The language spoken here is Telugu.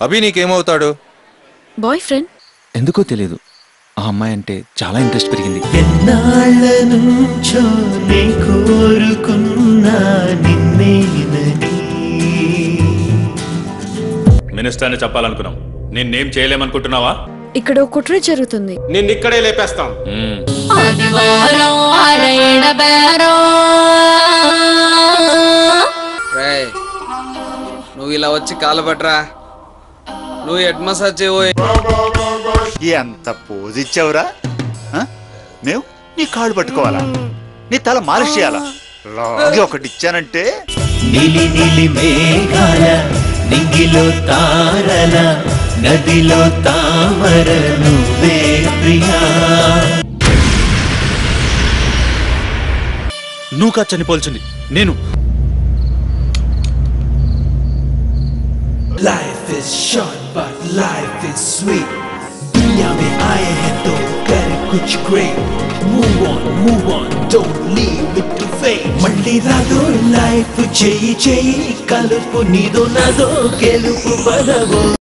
అభి నీకేమవుతాడు బాయ్ ఫ్రెండ్ ఎందుకో తెలియదు ఆ అమ్మాయి అంటే చాలా ఇంట్రెస్ట్ పెరిగింది ఎన్నాళ్ళ నుంచో నే కోరుకున్నా నిన్నేనని మినిస్టర్ని చెప్పాలనుకున్నాం నిన్నేం చేయలేమనుకుంటున్నావా ఇక్కడ ఓ కుట్ర జరుగుతుంది నిన్ను ఇక్కడే లేపేస్తాం మ్మ్. ఆదివారం అరైన బేరం రేయ్ నువ్వు ఇలా వచ్చి కాలబట్రా నువ్వు హెడ్ మసాజ్ చేయబోయే ఎంత పోజ్ ఇచ్చావురా ఆ? నేను నీ కాళ్ళు పట్టుకోవాలా నీ తల మాలిష్ చేయాలా లాగి ఒకటి ఇచ్చానంటే నీలి నీలి మేఘాల నింగిలో తారల నదిలో తామర నువ్వే ప్రియా నువ్వు కాదు చనిపోల్చింది నేను Life is short but life is sweet दुनिया में आए हैं तो कर कुछ great Move on, move on, don't leave it to fate మళ్ళీ రాదో లైఫ్ చెయ్యి చెయ్యి కలుపు నీదో నాదో గెలుపు బలవో